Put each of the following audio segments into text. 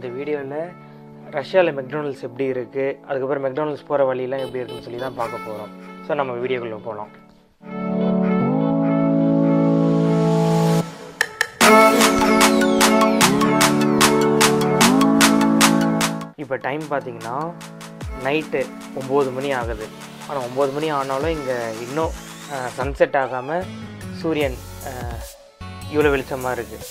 இந்த வீடியோவில் ரஷ்யாவில் மெக்டொனல்ட்ஸ் எப்படி இருக்குது அதுக்கப்புறம் மெக்டொனல்ட்ஸ் போகிற வழியெல்லாம் எப்படி இருக்குன்னு சொல்லி தான் பார்க்க போகிறோம் ஸோ நம்ம வீடியோக்குள்ளே போகலாம் இப்போ டைம் பார்த்தீங்கன்னா நைட்டு ஒம்பது மணி ஆகுது ஆனால் ஒம்பது மணி ஆனாலும் இங்கே இன்னும் சன்செட் ஆகாமல் சூரியன் அஹ், இவ்வளோ வெளிச்சமாக இருக்குது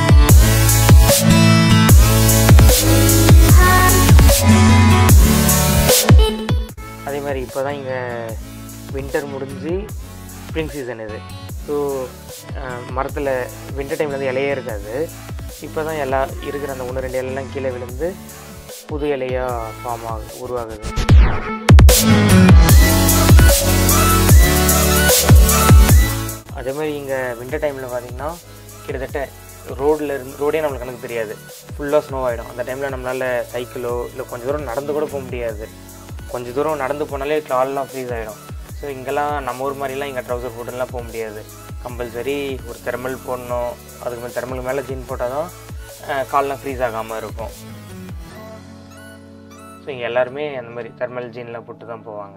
அதே மாதிரி இப்போ தான் இங்கே வின்டர் முடிஞ்சு ஸ்ப்ரிங் சீசன் இது ஸோ மரத்தில் வின்டர் டைமில் வந்து இலையே இருக்காது இப்போ தான் எல்லா இருக்கிற அந்த ஒன்று ரெண்டு இலையெல்லாம் கீழே விழுந்து புது இலையாக ஃபார்ம் ஆகுது உருவாகுது அதே மாதிரி இங்கே வின்டர் டைமில் பார்த்தீங்கன்னா கிட்டத்தட்ட ரோடில் இருந்து ரோடே நம்மளுக்கு கணக்கு தெரியாது ஃபுல்லாக ஸ்னோ ஆகிடும் அந்த டைமில் நம்மளால் சைக்கிளோ இல்லை கொஞ்சம் தூரம் நடந்து கூட போக முடியாது கொஞ்சம் தூரம் நடந்து போனாலே கால்லாம் ஃப்ரீஸ் ஆகிடும் ஸோ இங்கெல்லாம் நம்ம ஊர் மாதிரிலாம் இங்கே ட்ரௌசர் போட்டுலாம் போக முடியாது கம்பல்சரி ஒரு தெர்மல் போடணும் அதுக்கு மேலே தெர்மலுக்கு மேலே ஜீன் போட்டால் தான் அஹ், கால்லாம் ஃப்ரீஸ் ஆகாமல் இருக்கும் ஸோ இங்கே எல்லாருமே அந்த மாதிரி தெர்மல் ஜீன்லாம் போட்டு தான் போவாங்க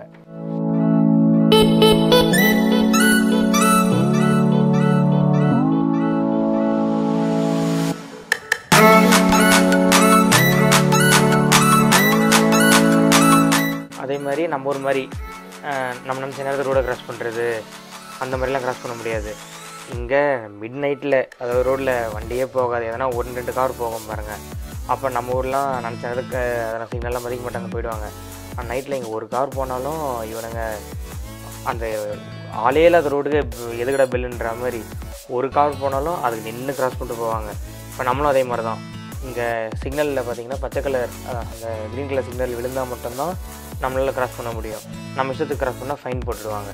அதே மாதிரி நம்ம ஒரு மாதிரி அஹ், நம்ம நினச்ச நேரத்தில் ரோடை கிராஸ் பண்ணுறது அந்த மாதிரிலாம் கிராஸ் பண்ண முடியாது இங்கே மிட் நைட்டில் அதாவது ரோட்டில் வண்டியே போகாது எதனா ஒன்று ரெண்டு கார் போகும் பாருங்கள் அப்போ நம்ம ஊர்லாம் நினச்ச நேரத்துக்கு அதெல்லாம் சிக்னல்லாம் மதிக்க மாட்டாங்க போயிடுவாங்க ஆனால் நைட்டில் இங்கே ஒரு கார் போனாலும் இவனுங்க அந்த ஆளே இல்லாத ரோடுக்கு எதுக்கடா பெல்லுன்ற மாதிரி ஒரு கார் போனாலும் அதுக்கு நின்று கிராஸ் பண்ணிட்டு போவாங்க இப்போ நம்மளும் அதே மாதிரி தான் இங்கே சிக்னலில் பார்த்தீங்கன்னா பச்சை கலர் அந்த க்ரீன் கலர் சிக்னல் விழுந்தால் மட்டும்தான் நம்மளால் கிராஸ் பண்ண முடியும் நம்ம இஷ்டத்துக்கு கிராஸ் பண்ணால் ஃபைன் போட்டுடுவாங்க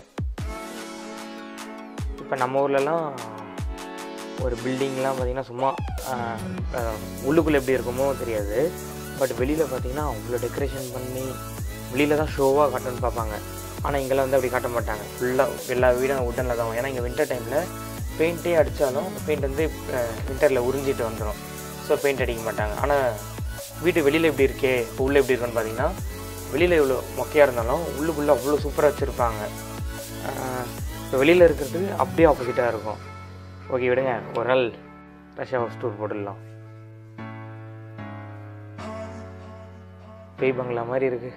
இப்போ நம்ம ஊர்லலாம் ஒரு பில்டிங்லாம் பார்த்திங்கன்னா சும்மா ஆஹ், ஆஹ், உள்ளுக்குள்ளே எப்படி இருக்குமோ தெரியாது பட் வெளியில் பார்த்தீங்கன்னா அவ்வளோ டெக்கரேஷன் பண்ணி வெளியில் தான் ஷோவாக காட்டணும்னு பார்ப்பாங்க ஆனால் இங்கெல்லாம் வந்து அப்படி காட்ட மாட்டாங்க ஃபுல்லாக எல்லா வீடும் உட்டனில் தான் ஏன்னா இங்கே வின்டர் டைமில் பெயிண்ட்டே அடித்தாலும் அந்த பெயிண்ட் வந்து வின்டரில் உறிஞ்சிட்டு வந்துடும் ஸோ பெயிண்ட் அடிக்க மாட்டாங்க ஆனால் வீட்டு வெளியில் எப்படி இருக்கே இப்போ உள்ளே எப்படி இருக்குன்னு பார்த்தீங்கன்னா வெளியில் இவ்வளோ மொக்கையாக இருந்தாலும் உள்ளுக்குள்ளே அவ்வளோ சூப்பராக வச்சுருப்பாங்க இப்போ வெளியில் இருக்கிறது அப்படியே ஆப்போசிட்டாக இருக்கும் ஓகே விடுங்க ஒரு நாள் ரஷ்யா ஹவுஸ் டூர் போட்டுடலாம் பேய் பங்களா மாதிரி இருக்கு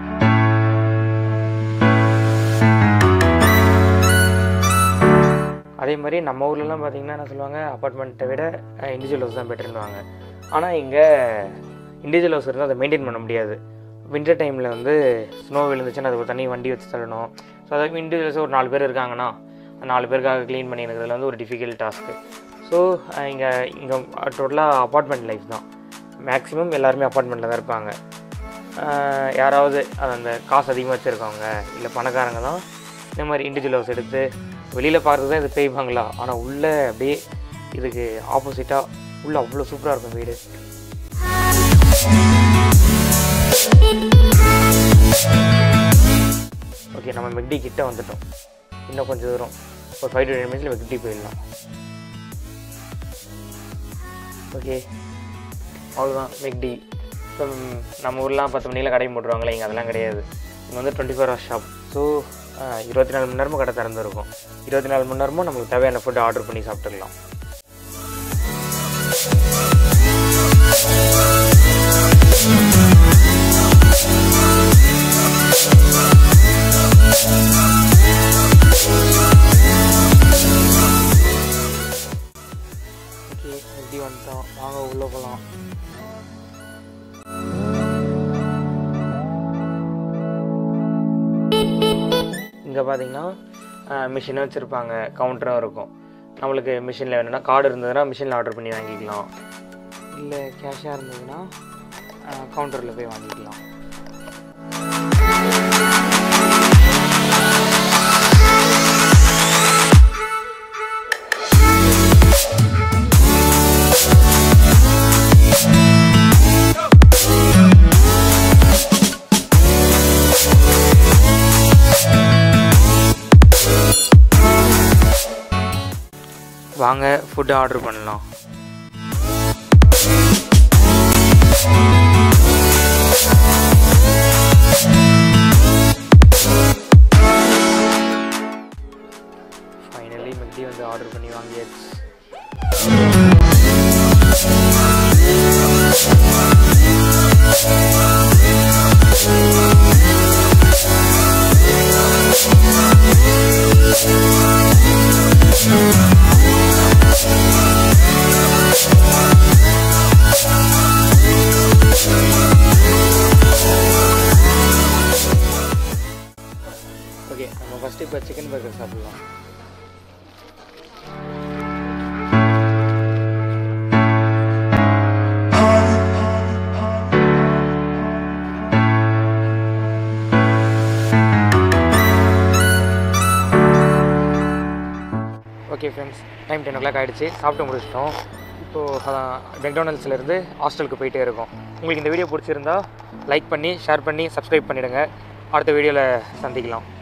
அதே மாதிரி நம்ம ஊர்லலாம் பார்த்தீங்கன்னா என்ன சொல்லுவாங்க அப்பார்ட்மெண்ட்டை விட இண்டிவிஜுவல் ஹவுஸ் தான் பெட்டர்னுவாங்க ஆனால் இங்கே இண்டிவிஜுவல் ஹவுஸ் இருந்தால் அதை மெயின்டைன் பண்ண முடியாது வின்டர் டைமில் வந்து ஸ்னோ விழுந்துச்சுன்னா அதுக்கு ஒரு தனி வண்டி வச்சு தள்ளணும் ஸோ அதாவது இண்டிவிஜுவல்ஸ் ஒரு நாலு பேர் இருக்காங்கன்னா அந்த நாலு பேருக்காக க்ளீன் பண்ணி இருக்கிறதுல வந்து ஒரு டிஃபிகல்ட் டாஸ்க்கு ஸோ இங்கே இங்கே டோட்டலாக அப்பார்ட்மெண்ட் லைஃப் தான் மேக்ஸிமம் எல்லாருமே அப்பார்ட்மெண்ட்டில் தான் இருப்பாங்க ஆஹ் யாராவது அது அந்த காசு அதிகமாக வச்சுருக்கவங்க இல்லை பணக்காரங்க தான் இந்த மாதிரி இண்டிவிஜுவல் ஹவுஸ் எடுத்து வெளியில் பார்க்குறது தான் இது பெய்வாங்களா ஆனால் உள்ளே அப்படியே இதுக்கு ஆப்போசிட்டாக உள்ளே அவ்வளோ சூப்பராக இருக்கும் வீடு ஓகே நம்ம மெக்டி கிட்ட வந்துட்டோம் இன்னும் கொஞ்சம் தூரம் ஒரு ஃபைவ் டு டென் மினிட்ஸில் மெக்டி போயிடலாம் ஓகே அவ்வளோதான் மெக்டி இப்போ நம்ம ஊர்லாம் பத்து மணியில் கடை போட்டுருவாங்களே இங்கே அதெல்லாம் கிடையாது இங்கே வந்து twenty four hours shop so இருபத்தி நாலு மணி நேரமும் கடை திறந்துருக்கும் இருபத்தி நாலு மணி நேரமும் நம்மளுக்கு தேவையான ஃபுட் ஆர்டர் பண்ணி சாப்பிட்டுக்கலாம் ஓகே எப்படி வந்துட்டோம் வாங்க உள்ளே போகலாம் இங்கே பார்த்தீங்கன்னா மிஷினும் வச்சுருப்பாங்க கவுண்டரும் இருக்கும் நம்மளுக்கு மிஷினில் வேணும்னா கார்டு இருந்ததுன்னா மிஷினில் ஆர்டர் பண்ணி வாங்கிக்கலாம் இல்லை கேஷாக இருந்ததுன்னா கவுண்டரில் போய் வாங்கிக்கலாம் வாங்க ஃபுட்டு ஆர்டர் பண்ணலாம் இருக்கிறது சாப்பிடலாம் okay friends time ten o'clock ஆகிடுச்சு சாப்பிட்டு முடிச்சிட்டோம் இப்போது அதான் மெக்டானல்ஸ்லேருந்து ஹாஸ்டலுக்கு போயிட்டே இருக்கோம் உங்களுக்கு இந்த வீடியோ பிடிச்சிருந்தா லைக் பண்ணி ஷேர் பண்ணி சப்ஸ்கிரைப் பண்ணிவிடுங்க அடுத்த வீடியோவில் சந்திக்கலாம்